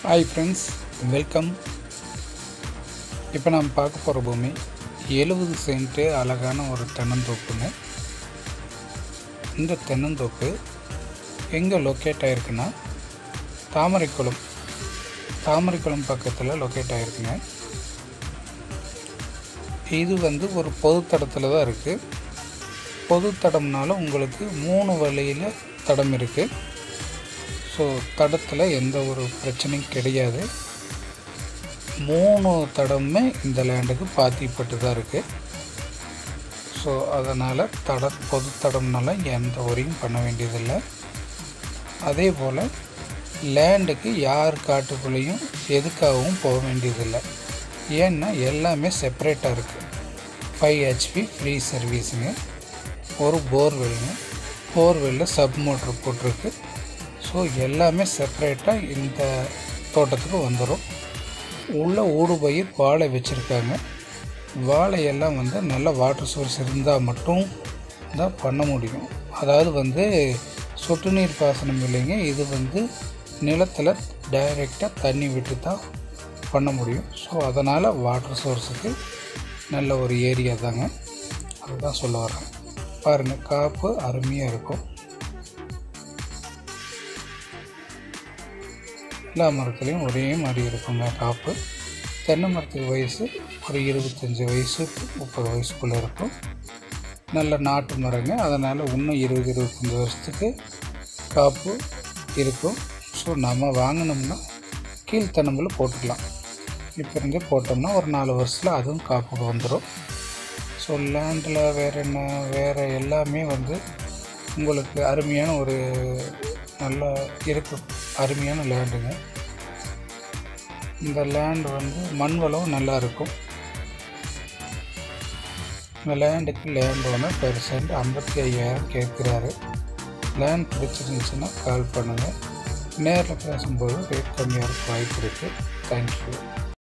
hi friends welcome இப்போ நாம் பார்க்க போகிற பூமி எழுபது சென்ட்டு அழகான ஒரு தென்னந்தோப்புங்க இந்த தென்னந்தோப்பு எங்கே லொக்கேட் ஆகிருக்குன்னா தாமரைக்குளம் தாமரைக்குளம் பக்கத்தில் லொக்கேட் ஆகிருக்குங்க இது வந்து ஒரு பொது தடத்தில் தான் இருக்குது பொது தடம்னால உங்களுக்கு மூணு வழியில் தடம் இருக்குது ஸோ தடத்தில் எந்த ஒரு பிரச்சனையும் கிடையாது மூணு தடமுமே இந்த லேண்டுக்கு பாத்திப்பட்டு தான் இருக்குது ஸோ அதனால் தட பொது தடம்னால எந்த ஒரியும் பண்ண வேண்டியதில்லை அதே போல் லேண்டுக்கு யார் காட்டுக்குள்ளேயும் எதுக்காகவும் போக வேண்டியதில்லை ஏன்னா எல்லாமே செப்பரேட்டாக இருக்குது ஃபைவ் ஹெச்பி ஃப்ரீ சர்வீஸுங்க ஒரு போர்வெல்லுங்க போர்வெல்லில் சப் மோட்ரு போட்டிருக்கு ஸோ எல்லாமே செப்பரேட்டாக இந்த தோட்டத்துக்கு வந்துடும் உள்ள ஊடுபயிர் வாழை வச்சுருக்காங்க வாழையெல்லாம் வந்து நல்ல வாட்டர் சோர்ஸ் இருந்தால் மட்டும் தான் பண்ண முடியும் அதாவது வந்து சொட்டு நீர் பாசனம் இல்லைங்க இது வந்து நிலத்தில் டைரெக்டாக தண்ணி விட்டு தான் பண்ண முடியும் ஸோ அதனால் வாட்டர் சோர்ஸுக்கு நல்ல ஒரு ஏரியா தாங்க அதுதான் சொல்ல வரேன் பாருங்கள் காப்பு அருமையாக இருக்கும் எல்லா மரத்துலேயும் ஒரே மாதிரி இருக்குங்க காப்பு தென்னை மரத்துக்கு வயசு ஒரு இருபத்தஞ்சி வயசு முப்பது வயசுக்குள்ளே இருக்கும் நல்ல நாட்டு மரங்க அதனால் இன்னும் இருபது இருபத்தஞ்சி வருஷத்துக்கு காப்பு இருக்கும் ஸோ நம்ம வாங்கினோம்னா கீழ்த்தனம்பில் போட்டுக்கலாம் இப்போ இருந்தே போட்டோம்னா ஒரு நாலு வருஷத்தில் அதுவும் காப்புக்கு வந்துடும் ஸோ லேண்டில் வேறு என்ன வேறு எல்லாமே வந்து உங்களுக்கு அருமையான ஒரு நல்ல இருக்கு அருமையான லேண்டுங்க இந்த லேண்ட் வந்து மண் வளம் நல்லா இருக்கும் இந்த லேண்டுக்கு லேண்ட் ஓனர் பெர் சென்ட் ஐம்பத்தி ஐயாயிரம் கேட்குறாரு லேண்ட் பிடிச்சிருந்துச்சுன்னா கால் பண்ணுங்கள் நேரில் பேசும்போது ரேட் கம்மியாக இருக்க வாய்ப்பு இருக்குது தேங்க்யூ